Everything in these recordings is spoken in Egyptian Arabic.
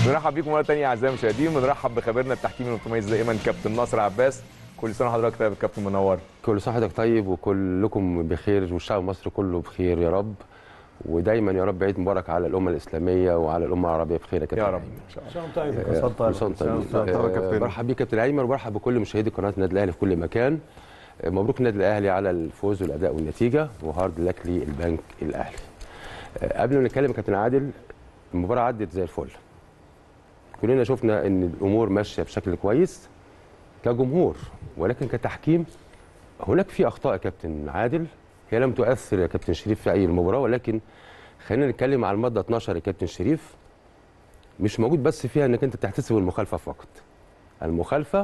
بنرحب بيكم مره ثانيه اعزائي المشاهدين بنرحب بخبيرنا التحكيمي المتميز دائما كابتن ناصر عباس كل سنه وحضرتك طيب يا كابتن منور كل سنه وحضرتك طيب وكلكم بخير والشعب المصري كله بخير يا رب ودايما يا رب عيد مبارك على الامه الاسلاميه وعلى الامه العربيه بخير يا كابتن يا رب أيمن. ان شاء الله شلون طيب آه، كل سنه وأنت طيب طيب يا كابتن. آه، برحب بيك كابتن ايمن وبرحب بكل مشاهدي قناه النادي الاهلي في كل مكان آه، مبروك النادي الاهلي على الفوز والاداء والنتيجه وهارد لك للبنك الاهلي آه، قبل ما نتكلم يا كابتن عادل المباراه عدت زي الفل كلنا شفنا ان الامور ماشيه بشكل كويس كجمهور ولكن كتحكيم هناك في اخطاء يا كابتن عادل هي لم تؤثر يا كابتن شريف في اي المباراه ولكن خلينا نتكلم على الماده 12 يا كابتن شريف مش موجود بس فيها انك انت تحتسب المخالفه فقط المخالفه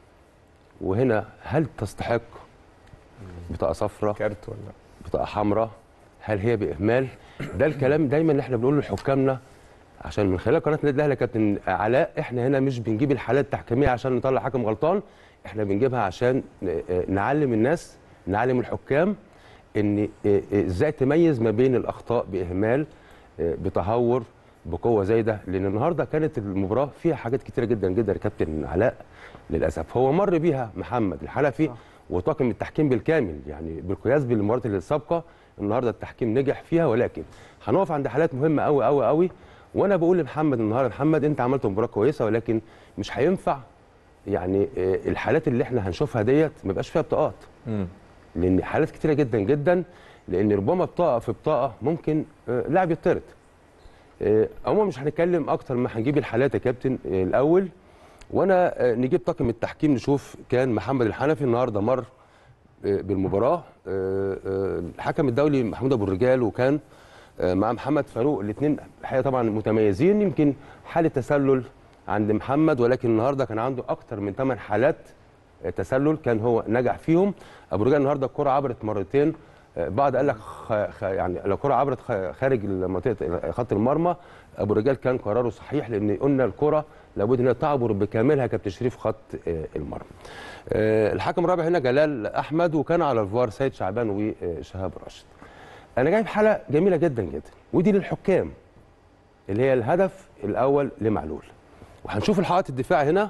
وهنا هل تستحق بطاقه صفراء كارت ولا بطاقه حمراء هل هي باهمال ده الكلام دايما اللي احنا بنقوله لحكامنا عشان من خلال قناه النادي الاهلي يا كابتن علاء احنا هنا مش بنجيب الحالات التحكيميه عشان نطلع حكم غلطان احنا بنجيبها عشان ن- نعلم الناس نعلم الحكام ان ازاي تميز ما بين الاخطاء باهمال بتهور بقوه زايده لان النهارده كانت المباراه فيها حاجات كتيره جدا جدا يا كابتن علاء للاسف هو مر بيها محمد الحلفي وطاقم التحكيم بالكامل يعني بالقياس بالمباريات اللي السابقه النهارده التحكيم نجح فيها ولكن هنقف عند حالات مهمه قوي قوي قوي وانا بقول لمحمد النهارده محمد انت عملت مباراه كويسه ولكن مش هينفع يعني آه، الحالات اللي احنا هنشوفها ديت ما يبقاش فيها بطاقات مم. لان حالات كتيره جدا جدا لان ربما بطاقه في بطاقه ممكن آه، لاعب يطرد آه، عموما مش هنتكلم اكتر ما هنجيب الحالات يا كابتن آه، الاول وانا آه، نجيب طاقم التحكيم نشوف كان محمد الحنفي النهارده مر آه، بالمباراه آه، آه، الحكم الدولي محمود ابو الرجال وكان آه، مع محمد فاروق الاثنين الحقيقه طبعا متميزين يمكن حاله تسلل عند محمد ولكن النهارده كان عنده اكتر من 8 حالات آه، تسلل كان هو نجح فيهم ابو الرجال النهارده الكره عبرت مرتين آه، بعض قال لك خ... خ... يعني لو الكره عبرت خ... خارج منطقه خط المرمى ابو الرجال كان قراره صحيح لان قلنا الكره لابد انها تعبر بكاملها كابتن شريف خط آه، المرمى. آه، الحكم الرابع هنا جلال احمد وكان على الفار سيد شعبان وشهاب راشد. انا جايب حاله جميله جدا جدا ودي للحكام اللي هي الهدف الاول لمعلول. وهنشوف الحائط الدفاع هنا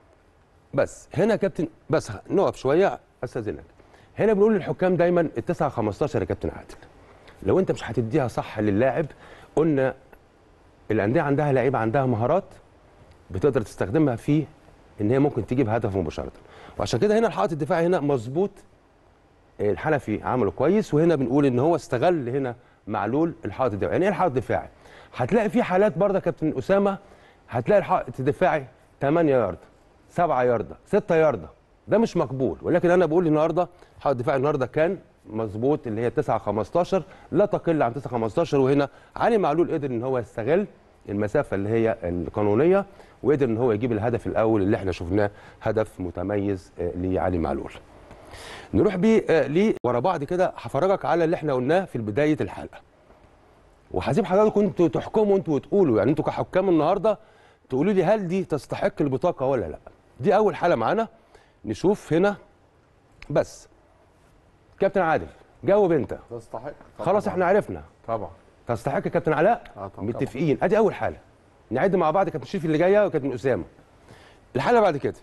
بس هنا يا كابتن بس نقف شويه استاذنك. هنا بنقول للحكام دايما التسعة 15 يا كابتن عادل. لو انت مش هتديها صح للاعب قلنا الانديه عندها لعيبه عندها مهارات بتقدر تستخدمها في ان هي ممكن تجيب هدف مباشره وعشان كده هنا الحائط الدفاعي هنا مظبوط الحنفي عمله كويس وهنا بنقول ان هو استغل هنا معلول الحائط الدفاعي يعني ايه الحائط الدفاعي هتلاقي في حالات برضه يا كابتن اسامه هتلاقي الحائط الدفاعي 8 يارده 7 يارده 6 يارده ده مش مقبول ولكن انا بقول النهارده الحائط الدفاعي النهارده كان مظبوط اللي هي 9 15 لا تقل عن 9 15 وهنا علي معلول قدر ان هو يستغل المسافه اللي هي القانونيه وقدر ان هو يجيب الهدف الاول اللي احنا شفناه هدف متميز آه، لعلي معلول نروح بيه آه، ليه ورا بعض كده هفرجك على اللي احنا قلناه في بدايه الحلقه وهسيب حضراتكم انتوا تحكموا انتوا وتقولوا يعني انتوا كحكام النهارده تقولوا لي هل دي تستحق البطاقه ولا لا دي اول حاله معانا نشوف هنا بس كابتن عادل جاوب انت تستحق خلاص احنا عرفنا طبعا تستحق يا كابتن علاء اه طبعا متفقين ادي اول حاله نعد مع بعض كابتن شريف اللي جايه وكابتن اسامه الحاله بعد كده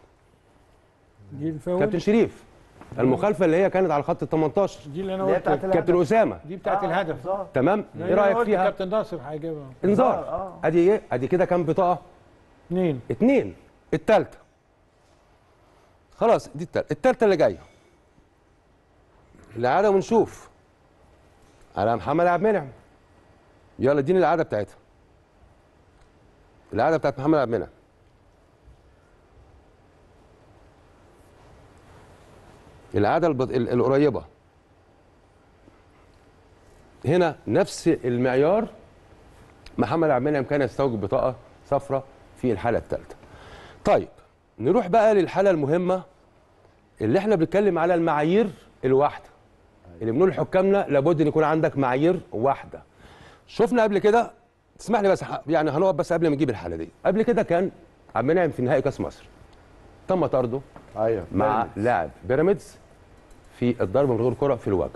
دي الفاول كابتن شريف المخالفه اللي هي كانت على خط ال 18 دي اللي انا اللي هي قلتها بتاعت كابتن اسامه دي بتاعت الهدف بالظبط. تمام لا، ايه أنا رايك قلت فيها كابتن ناصر هيجيبها انذار اه. ادي ايه ادي كده كام بطاقه اثنين اتنين التالتة خلاص دي التالتة التالتة اللي جاية الإعادة ونشوف على محمد عبد المنعم يلا اديني الإعادة بتاعتها الإعادة بتاعت محمد عبد المنعم الإعادة البط... ال- القريبة هنا نفس المعيار محمد عبد المنعم كان يستوجب بطاقه صفراء في الحاله الثالثه. طيب نروح بقى للحاله المهمه اللي احنا بنتكلم على المعايير الواحده. اللي بنقول لحكامنا لابد ان يكون عندك معايير واحده. شفنا قبل كده تسمح لي بس ح- يعني هنقف بس قبل ما نجيب الحاله دي. قبل كده كان عبد المنعم في نهائي كاس مصر. تم طرده ايوه مع بيراميدز. لاعب بيراميدز في الضرب من غير كره في الوجه.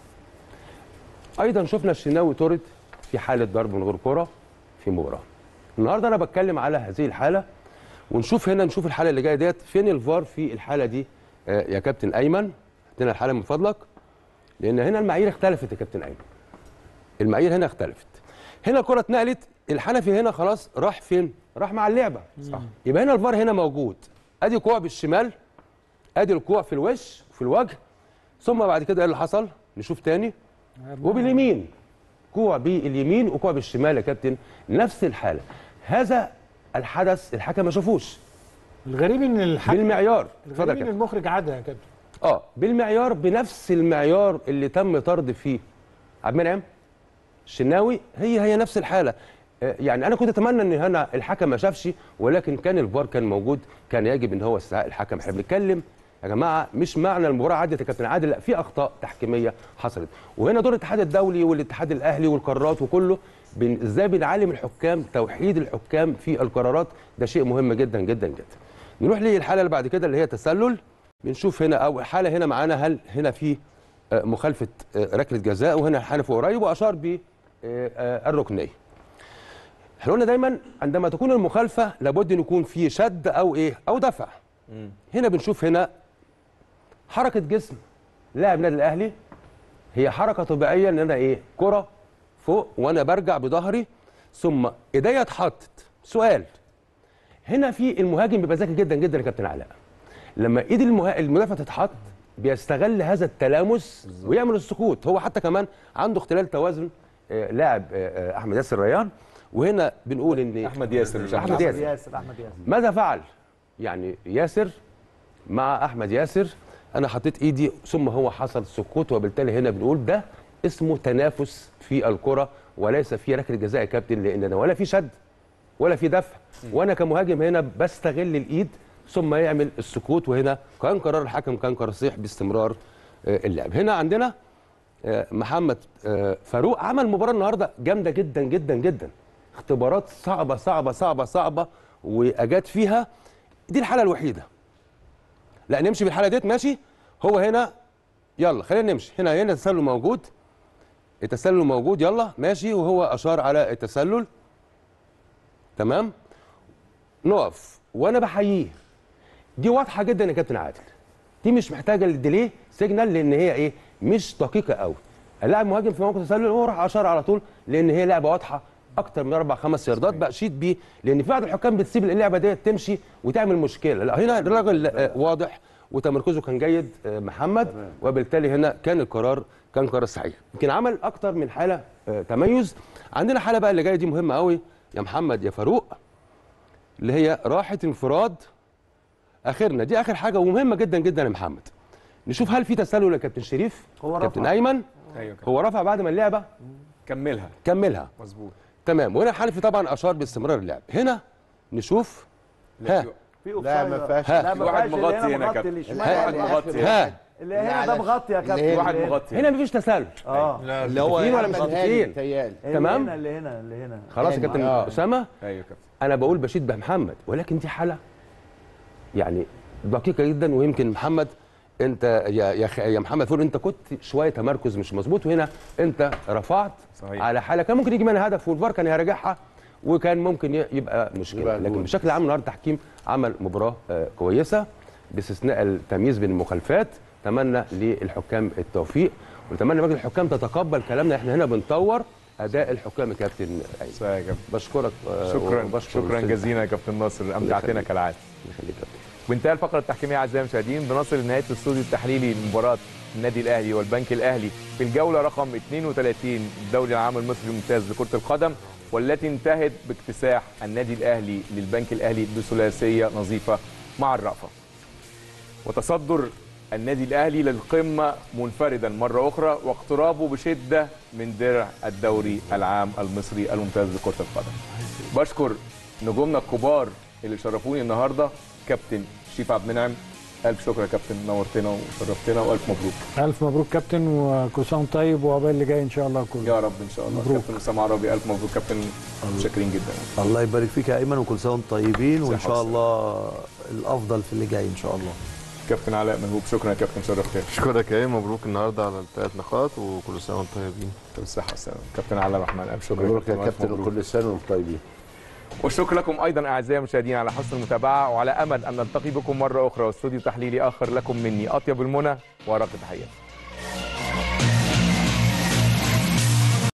ايضا شفنا الشناوي طرد في حاله ضرب من غير كره في مباراه. النهارده انا بتكلم على هذه الحاله ونشوف هنا نشوف الحاله اللي جايه ديت فين الفار في الحاله دي آه، يا كابتن ايمن هنا الحاله من فضلك لان هنا المعايير اختلفت يا كابتن ايمن المعايير هنا اختلفت هنا الكره اتنقلت الحنفي هنا خلاص راح فين راح مع اللعبه صح يبقى هنا الفار هنا موجود ادي كوع بالشمال ادي الكوع في الوش في الوجه ثم بعد كده ايه اللي حصل نشوف تاني وباليمين كوع باليمين وكوع بالشمال يا كابتن نفس الحاله هذا الحدث الحكم ما شافوش الغريب ان الحكم بالمعيار اتفضل يا الغريب ان كابتن المخرج عادها يا كابتن اه بالمعيار بنفس المعيار اللي تم طرد فيه عبد المنعم الشناوي هي هي نفس الحاله آه، يعني انا كنت اتمنى ان هنا الحكم ما شافش ولكن كان الفار كان موجود كان يجب ان هو استدعاء الحكم احنا بنتكلم يا جماعه مش معنى المباراه عدت يا كابتن عادل لا في اخطاء تحكيميه حصلت وهنا دور الاتحاد الدولي والاتحاد الاهلي والقرارات وكله بن- ازاي بنعلم الحكام توحيد الحكام في القرارات ده شيء مهم جدا جدا جدا نروح للحاله اللي بعد كده اللي هي تسلل بنشوف هنا او حاله هنا معانا هل هنا في آه، مخالفه آه، ركله جزاء وهنا الحنفي قريب واشار ب آه، آه، الركنيه احنا قلنا دايما عندما تكون المخالفه لابد ان يكون في شد او ايه او دفع هنا بنشوف هنا حركه جسم لاعب نادي الاهلي هي حركه طبيعيه ان انا ايه كره فوق وانا برجع بظهري ثم ايديا اتحطت سؤال هنا في المهاجم بيبقى ذكي جدا جدا يا كابتن علاء لما ايد المها... المدافع تتحط بيستغل هذا التلامس ويعمل السقوط هو حتى كمان عنده اختلال توازن آه، لاعب آه، آه، احمد ياسر ريان وهنا بنقول ان احمد ياسر مش أحمد احمد ياسر. ياسر احمد ياسر ماذا فعل؟ يعني ياسر مع احمد ياسر انا حطيت ايدي ثم هو حصل سقوط وبالتالي هنا بنقول ده اسمه تنافس في الكره وليس في ركله جزاء يا كابتن لان أنا ولا في شد ولا في دفع وانا كمهاجم هنا بستغل الايد ثم يعمل السقوط وهنا كان قرار الحكم كان قرار صحيح باستمرار آه، اللعب هنا عندنا آه، محمد آه، فاروق عمل مباراه النهارده جامده جدا جدا جدا اختبارات صعبه صعبه صعبه صعبه واجاد فيها دي الحاله الوحيده لا نمشي بالحاله ديت ماشي هو هنا يلا خلينا نمشي هنا هنا التسلل موجود التسلل موجود يلا ماشي وهو اشار على التسلل تمام نقف وانا بحييه دي واضحه جدا يا كابتن عادل دي مش محتاجه للديليه سيجنال لان هي ايه مش دقيقه قوي اللاعب مهاجم في موقف تسلل هو راح اشار على طول لان هي لعبه واضحه اكتر من اربع خمس ياردات بشيد بيه لان في بعض الحكام بتسيب اللعبه ديت تمشي وتعمل مشكله لا هنا الراجل آه، واضح وتمركزه كان جيد آه، محمد وبالتالي هنا كان القرار كان قرار صحيح يمكن عمل اكتر من حاله آه، تميز عندنا حاله بقى اللي جايه دي مهمه قوي يا محمد يا فاروق اللي هي راحه انفراد اخرنا دي اخر حاجه ومهمه جدا جدا يا محمد نشوف هل في تسلل يا كابتن شريف هو كابتن رفع. ايمن ايوه كده. هو رفع بعد ما اللعبه كملها كملها مظبوط تمام وهنا الحنفي طبعا اشار باستمرار اللعب هنا نشوف ها في لا أوفسايد. ما فيهاش ها. لا في ما واحد فيهاش اللي مغطي هنا هنا كابتن. مغطي اللي في واحد شمال مغطي ها اللي هنا ده مغطي يا كابتن واحد اللي هنا. مغطي هنا مفيش تسلل اه اللي هو متفقين ولا مش متهيألي- متفقين؟ متهيألي. اللي تمام. هنا اللي هنا اللي هنا خلاص يا كابتن آه. اسامه ايوه كابتن انا بقول بشيد بمحمد ولكن دي حاله يعني دقيقه جدا ويمكن محمد انت يا يا, خ- يا محمد فول انت كنت شويه تمركز مش مظبوط وهنا انت رفعت صحيح. على حاله كان ممكن يجي منها هدف والفار كان هيراجعها وكان ممكن ي- يبقى مشكله يبقى لكن جول. بشكل عام النهارده التحكيم عمل مباراه آه، كويسه باستثناء التمييز بين المخالفات اتمنى للحكام التوفيق ونتمنى مجلس الحكام تتقبل كلامنا احنا هنا بنطور اداء الحكام يا كابتن أيمن. صحيح يا كابتن بشكرك آه، شكرا وبشكر شكرا الأستاذ جزيلا يا كابتن ناصر امتعتنا يخليك. كالعاده الله يخليك يا كابتن. وانتهى الفقره التحكيميه اعزائي المشاهدين بنصل لنهايه الاستوديو التحليلي لمباراه النادي الاهلي والبنك الاهلي في الجوله رقم 32 الدوري العام المصري الممتاز لكره القدم والتي انتهت باكتساح النادي الاهلي للبنك الاهلي بثلاثيه نظيفه مع الرأفه. وتصدر النادي الاهلي للقمه منفردا مره اخرى واقترابه بشده من درع الدوري العام المصري الممتاز لكره القدم. بشكر نجومنا الكبار اللي شرفوني النهارده كابتن شريف عبد المنعم الف شكر يا كابتن نورتنا وشرفتنا والف مبروك الف مبروك كابتن وكل سنه وأنت طيب وعقبال اللي جاي ان شاء الله كله يا رب ان شاء الله مبروك. كابتن اسامه عربي الف مبروك كابتن متشكرين جدا الله يبارك فيك يا ايمن وكل سنه وانتم طيبين وان صحة شاء وسلامة. الله الافضل في اللي جاي ان شاء الله كابتن علاء مهوب شكرا يا كابتن شرفتنا اشكرك يا ايمن مبروك النهارده على الثلاث نقاط وكل سنه وانتم طيبين كابتن الصحه والسلامه كابتن علاء الرحمن الف شكرا مبروك يا ألف كابتن مبروك. وكل سنه وانتم طيبين والشكر لكم ايضا اعزائي المشاهدين على حسن المتابعه وعلى امل ان نلتقي بكم مره اخرى واستوديو تحليلي اخر لكم مني اطيب المنى وارق تحياتي